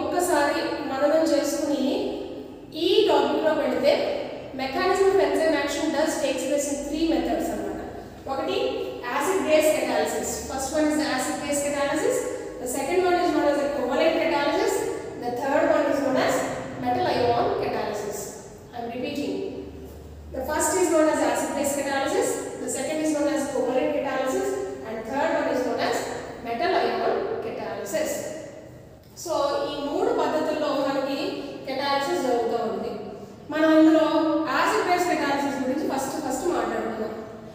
ఒక్కసారి మననం చేసుకుని ఈ టాపిక్లో వెళితే mechanism of enzyme action does takes place in three methods అన్నమాట ఒకటి acid base catalysis first one is acid base catalysis the second one is known as a covalent catalysis the third one is known as metal ion catalysis i'm repeating the first is known as acid base catalysis the second is known as covalent catalysis and third one is known as metal ion catalysis so ఈ మూడు పద్ధతుల్లో మనకి catalysis జరుగుతూ ఉంది మనం ఇందులో acid base catalysis గురించి first first మాట్లాడుకుందాం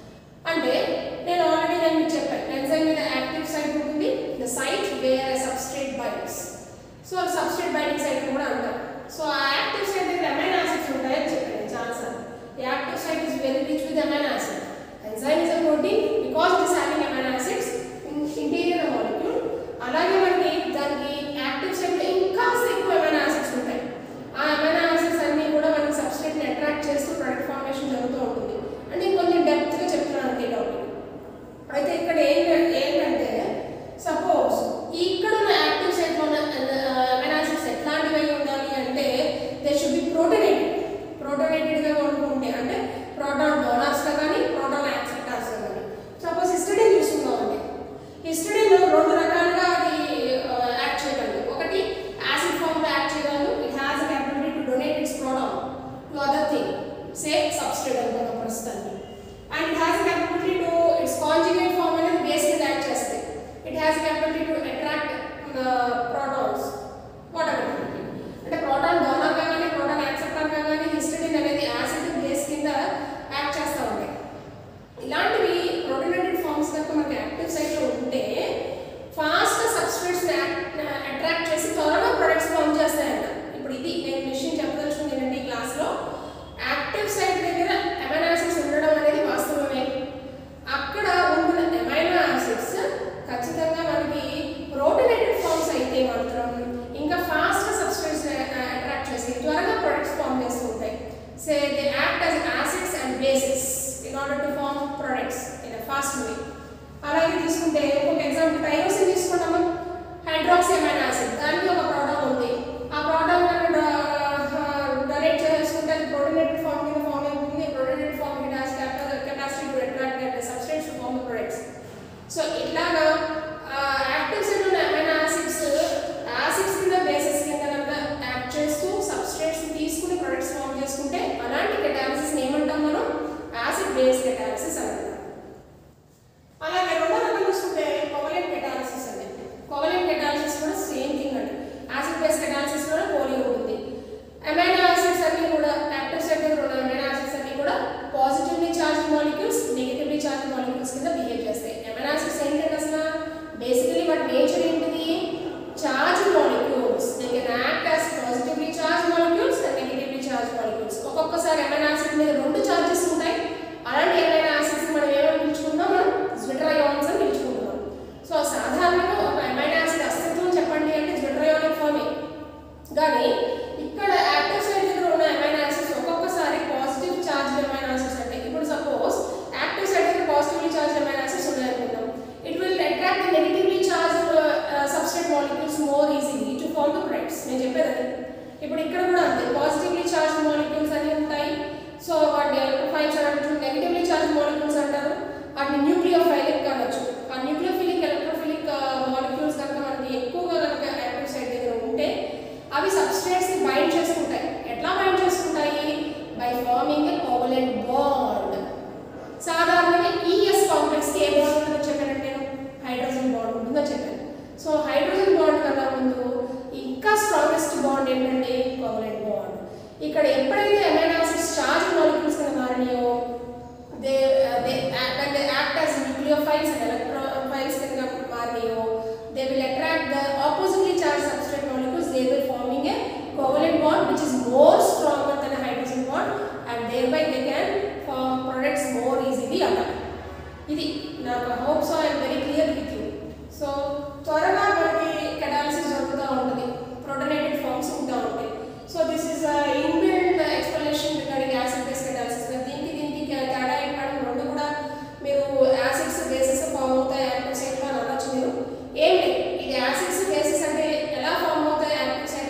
అంటే నేను ఆల్రెడీ నేను మీకు చెప్పాను ఎంజైమ్ మీద యాక్టివ్ సైట్ ఉంటుంది the site where substrate binds so substrate binding site కూడా అంటాం సో ఆ యాక్టివ్ సైట్ దగ్గర అమైన్ యాసిడ్స్ ఉంటాయని చెప్పాను నేను చాలాసార్లు The active site is very rich with amino acid. Enzyme is a protein because it is having amino acids in interior of molecule. అలాగే మనకి దానికి యాక్టివ్ సైట్లో ఇంకా ఎక్కువ అమైనో యాసిడ్స్ ఉంటాయి ఆ అమైనో యాసిడ్స్ అన్నీ కూడా మనకి సబ్స్ట్రేట్ని అట్రాక్ట్ చేస్తూ ప్రొడక్ట్ ఫార్మేషన్ జరుగుతూ ఉంటుంది అంటే ఇంకొంచెం డెప్త్గా చెప్తున్నాను అంతే టాపిక్ అయితే ఇక్కడ ఏంటంటే ఏంటంటే సపోజ్ ఇక్కడ ఉన్న యాక్టివ్ సైట్లో ఉన్న అమైనో యాసిడ్స్ ఎట్లాంటివి అయి ఉండాలి అంటే దే షుడ్ బి ప్రోటోనేటెడ్ ప్రోటోనేటెడ్గా ఉంటుంటే అంటే ప్రోటాన్ డోనర్స్గా కానీ ప్రోటాన్ యాక్సెప్టార్స్గా కానీ సపోజ్ హిస్టడీన్ చూసుకుందామండి హిస్టడీన్ రెండు రకాలుగా అది యాక్ట్ చేయగలదు ఒకటి యాసిడ్ ఫామ్లో యాక్ట్ చేయగలదు it has a capability to donate its proton to other thing say substrate అనుకున్న ప్రస్తుతానికి and it has a capability to its conjugate form అనేది బేస్ మీద యాక్ట్ చేస్తాయి it has a capability to attract protons whatever అంటే proton donor గా కానీ proton acceptor గా కానీ హిస్టడిన్ అనేది యాసిడ్ బేస్ కింద యాక్ట్ చేస్తూ ఉంటాయి ఇలాంటివి ప్రోటోనేటెడ్ ఫార్మ్స్ కనుక మనకి యాక్టివ్ సైట్లో ఉంటే ఫాస్ట్ సబ్స్ట్రేట్స్ అట్రాక్ట్ చేసి త్వరగా ప్రొడక్ట్స్ ఫామ్ చేస్తాయంట ఇప్పుడు ఇది నేను విషయం చెప్పదలుచుకుంది ఏంటంటే ఈ క్లాస్లో యాక్టివ్ సైట్ దగ్గర అమైనో యాసిడ్స్ ఉండడం అనేది వాస్తవమే అక్కడ ఉంటున్న అమైనో యాసిడ్స్ ఖచ్చితంగా మనకి ప్రోటోనేటెడ్ ఫార్మ్స్ అయితే మాత్రం ఇంకా ఫాస్ట్ సబ్స్టెన్స్ అట్రాక్ట్ చేసి త్వరగా ప్రొడక్ట్స్ ఫామ్ చేస్తూ ఉంటాయి say they act as acids and bases in order to form products in a fast way అలాగే తీసుకుంటే ఒక ఎగ్జాంపుల్ టైరోసిన్ తీసుకున్నాము హైడ్రాక్సీ అమైనో యాసిడ్ దానికి ఒక ప్రోటాన్ ఉంది ఆ ప్రోటాన్ డొనేట్ చేసుకుంటే అది ప్రోటోనేటెడ్ ఫార్మ్ కింద ఫామ్ అవుతుంది ప్రోటోనేటెడ్ ఫార్మ్ కింద capacity to attract substance to form products so ఇట్లాగా యాక్టివ్ సైడ్ ఉన్న అమైనో యాసిడ్స్ యాసిడ్స్ కింద బేసిస్ కింద కనుక యాక్ట్ చేస్తూ సబ్స్ట్రేట్స్ తీసుకుని ప్రొడక్ట్స్ ఫామ్ చేసుకుంటే అలాంటి కెటాలిసిస్ ఏమంటాం మనం యాసిడ్ బేస్ కెటాలిసిస్ అంటాం అలాగే రెండో రకం చూసుకుంటే కోవలెంట్ కెటాలిసిస్ అండి కోవలెంట్ కెటాలిసిస్ కూడా సేమ్ థింగ్ అండి యాసిడ్ బేస్ కెటాలిసిస్ కూడా పోలి ఉంటుంది అమైనో యాసిడ్స్ అన్ని కూడా యాక్టివ్ సైడ్ దగ్గర ఉన్న అమైనో యాసిడ్స్ అన్ని కూడా positively charge molecules negatively charge molecules కింద బిహేవ్ చేస్తాయి అమైనో యాసిడ్స్ ఏంటంటే అసలు బేసికలీ వాటి నేచర్ ఏంటిది charge molecules they can act as positively charge molecules and negatively charge molecules ఒక్కొక్కసారి అమైనో యాసిడ్ మీద రెండు చార్జెస్ ఉంటాయి అలాంటి అమైనో యాసిడ్స్ మనం ఏమని పిలుచుకుంటాం మనం జ్విట్రయాన్స్ అని పిలుచుకుంటున్నాం సో సాధారణంగా ఒక అమైనో యాసిడ్ అస్తిత్వం చెప్పండి అంటే జ్విట్రయానిక్ ఫామే కానీ ఇక్కడ యాక్టివ్ సైడ్ దగ్గర ఉన్న అమైనో యాసిడ్స్ ఒక్కొక్కసారి పాజిటివ్ చార్జ్ అమైనో యాసిడ్స్ అంటే ఇప్పుడు సపోజ్ యాక్టివ్ సైడ్ దగ్గర పాజిటివ్లీ చార్జ్ అమైనో యాసిడ్స్ ఉన్నాయనుకుందాం it will attract the negatively charge substrate molecules more easily to form the products నేను చెప్పేది అది ఇప్పుడు ఇక్కడ కూడా అంతే పాజిటివ్లీ చార్జ్ మాలిక్యూల్స్ అన్ని ఉంటాయి సో వాటిని ఎలక్ట్రోఫైల్స్ అనొచ్చు నెగిటివ్లీ చార్జ్ మాలిక్యూల్స్ అంటారు వాటిని న్యూక్లియోఫైలిక్ అనొచ్చు ఆ న్యూక్లియోఫిలిక్ ఎలక్ట్రోఫిలిక్ మాలిక్యూల్స్ కనుక మనకి ఎక్కువగా కనుక యాక్టివ్ సైడ్ దగ్గర ఉంటే అవి సబ్స్ట్రేట్స్ ని బైండ్ చేసుకుంటాయి ఎట్లా బైండ్ చేసుకుంటాయి by forming a covalent bond సాధారణంగా ఈఎస్ కాంప్లెక్స్ కి ఏ బాండ్ ఉంటుందో చెప్పానంటే నేను హైడ్రోజన్ బాండ్ ఉంటుందో చెప్పాను సో హైడ్రోజన్ బాండ్ కన్నా ముందు ఇంకా స్ట్రాంగెస్ట్ బాండ్ ఏంటంటే కోవలెంట్ బాండ్ ఇక్కడ ఎప్పుడైతే అమైనో యాసిడ్స్ చార్జ్ మాలిక్యూల్స్ కింద మారినాయో they they when they act as nucleophiles and electrophiles కింద మారినాయో they will attract the oppositely charged substrate molecules thereby forming a covalent bond which is more stronger than a hydrogen bond and thereby they can form products more easily అలా ఇది నాకు hope so I'm very clear with you so త్వరగా మనకి catalysis జరుగుతూ ఉంటుంది protonated forms ఉంటా ఉంటాయి so this is inbuilt explanation regarding acid base catalysis దీనికి దీనికి తేడా ఏంటంటే రెండు కూడా మీరు యాసిడ్స్ బేసిస్ ఫామ్ అవుతాయి యాక్టివ్ సైట్లో అని అనొచ్చు మీరు ఏం లేదు ఇది యాసిడ్స్ బేసిస్ అంటే ఎలా ఫామ్ అవుతాయి active site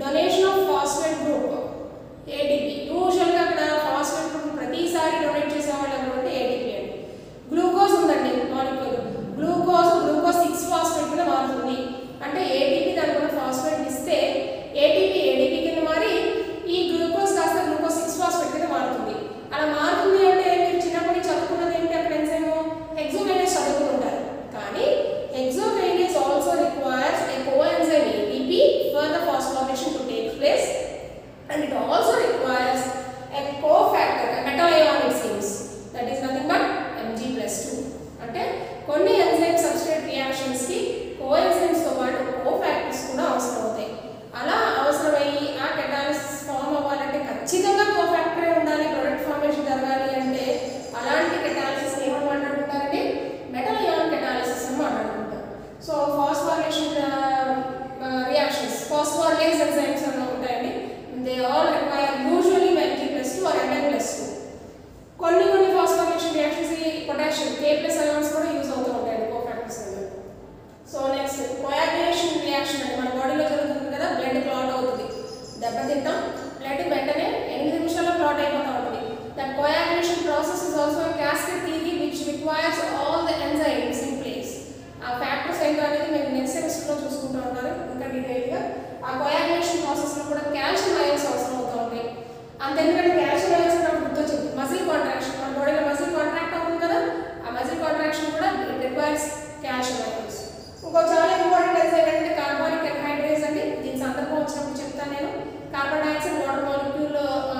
donation of phosphate group ATP యూజువల్గా అక్కడ ఫాస్ఫేట్ గ్రూప్ ప్రతిసారి డొనేట్ చేసేవాళ్ళు ఎవరు అంటే ఏటీపీ అండి గ్లూకోజ్ ఉందండి molecule glucose glucose six phosphate కింద మారుతుంది అంటే ఏటీపీ దానికి ఉన్న ఫాస్ఫేట్ ఇస్తే ఏటీపీ ఏటీపీ కింద మారి ఈ గ్లూకోజ్ కాస్త గ్లూకోజ్ సిక్స్ ఫాస్ఫేట్ కింద మారుతుంది అలా మారుతుంది అంటే మీరు చిన్నప్పటి నుంచి చదువుకున్నది ఏంటి అక్కడ ఎంజైమ్ హెక్సోకైనేస్ చదువుకుంటారు కానీ hexokinase also requires a coenzyme ATP for the phosphorylation to take place and it also requires a cofactor, a metal ionic series that is nothing but Mg plus 2. అంటే కొన్ని ఎంజైమ్ సబ్స్ట్రేట్ రియాక్షన్స్ కి coenzymes తో పాటు cofactors కూడా అవసరం అవుతాయి అలా అవసరమయ్యి ఆ కెటాలిసిస్ ఫామ్ అవ్వాలంటే ఖచ్చితంగా కోఫాక్టరే ఉండాలి ప్రొడక్ట్ ఫార్మేషన్ జరగాలి అంటే అలాంటి కెటాలిసిస్ ఏమని మాట్లాడుకుంటారంటే మెటల్ అయాన్ కెటాలిసిస్ అని మాట్లాడుకుంటారు so phosphorylation reactions phosphorylase enzymes అని ఉంటాయండి they all require usually Mg plus two or Mn plus two కొన్ని కొన్ని ఫాస్ఫోరేషన్ రియాక్షన్స్ ఈ పొటాషియం కే ప్లస్ అయాన్స్ కూడా యూజ్ అవుతూ ఉంటాయండి కోఫాక్టర్స్ అనేవి సో నెక్స్ట్ కోయాగ్యులేషన్ రియాక్షన్ అంటే మన బాడీలో జరుగుతుంది కదా బ్లడ్ క్లాట్ అవుతుంది దెబ్బతింటాం బ్లడ్ వెంటనే ఎనిమిది నిమిషాల్లో క్లాట్ అయిపోతూ ఉంటుంది that coagulation process is also cascade theory which requires all the enzymes in place ఆ ఫ్యాక్టర్స్ ఏంటో అనేది మేము నెక్స్ట్ సెమిస్టర్లో చూసుకుంటూ ఉంటారు ఇంకా డీటెయిల్గా ఆ కోయాగ్యులేషన్ ప్రాసెస్లో కూడా కాల్షియం అయాన్స్ అవసరం అవుతూ ఉంటాయి అంత ఎందుకంటే కాల్షియం అయాన్స్ నాకు గుర్తొచ్చింది మజిల్ కాంట్రాక్షన్ మన బాడీలో మజిల్ కాంట్రాక్ట్ అవుతుంది కదా ఆ మజిల్ కాంట్రాక్షన్ కూడా ఇట్ రిక్వైర్స్ కాల్షియం అయాన్స్ ఇంకో చాలా ఇంపార్టెంట్ ఎంజైమ్ ఏంటంటే కార్బానిక్ ఎన్హైడ్రేస్ అండి దీని సందర్భం వచ్చినప్పుడు చెప్తాను నేను carbon dioxide water molecule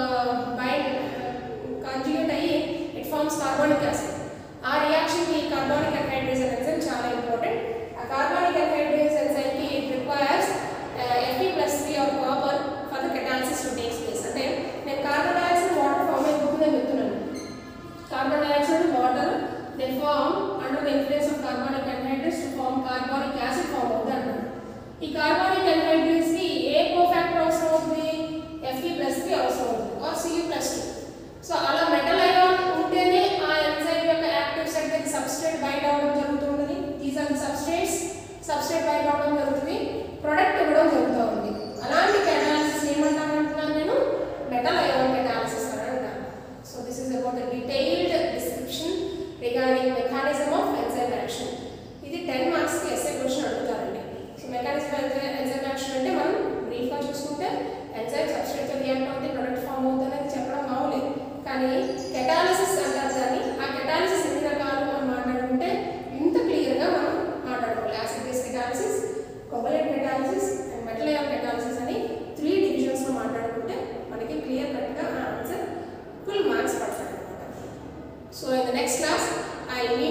bind conjugate అయ్యి ఇట్ ఫార్మ్స్ కార్బానిక్ యాసిడ్ ఆ రియాక్షన్ కి కార్బానిక్ ఎన్హైడ్రేస్ ఎంజైమ్ చాలా ఇంపార్టెంట్ ఆ కార్బానిక్ ఎన్హైడ్రేస్ ఎంజైమ్ కి it requires Fe plus 3 or copper for the catalysis to take place అంటే నేను కార్బన్ డైఆక్సైడ్ వాటర్ ఫామ్ అయిపోతుందని చెప్తున్నాను carbon dioxide water they form under the influence of carbonic anhydrates to form carbonic acid form అవుతుంది అంటారు ఈ carbonic ఎన్హైడ్రేట్స్ కి ఏ cofactor అవసరం అవుతుంది Fe plus 3 అవసరం అవుతుంది ఆర్ Cu plus 2 సో అలా మెటల్ అయాన్ ఉంటేనే ఆ ఎంజైమ్ యొక్క యాక్టివ్ సైట్ దగ్గర సబ్స్ట్రేట్ బైండ్ అవ్వడం జరుగుతుంది these are the substrates substrate bind అవ్వడం జరుగుతుంది ప్రొడక్ట్ ఇవ్వడం జరుగుతూ ఉంది అలాంటి కెటాలిసిస్ ఏమంటాను అంటున్నాను నేను మెటల్ అయాన్ కెటాలిసిస్ అని అంటాను so this is about the detailed description regarding mechanism of enzyme action ఇది టెన్ మార్క్స్కి ఎస్ఏ క్వశ్చన్ అడుగుతారండి సో మెకానిజం ఎంజైమ్ యాక్షన్ అంటే మనం బ్రీఫ్గా చూసుకుంటే ఎంజైమ్ సబ్స్ట్రేట్ రియాక్ట్ అవుతుంది ప్రొడక్ట్ ఫామ్ అవుతుంది అనేది చెప్పడం మామూలే కానీ కెటాలిసిస్ అంటారు దాన్ని ఆ కెటాలిసిస్ ఎన్ని రకాలు మనం మాట్లాడుకుంటే ఇంత క్లియర్గా మనం మాట్లాడుకోవాలి acid base catalysis covalent catalysis and metal ion catalysis అని త్రీ డివిజన్స్లో మాట్లాడుకుంటే మనకి క్లియర్ కట్గా ఆన్సర్ ఫుల్ మార్క్స్ పడతాయి అనమాట so in the next class I meet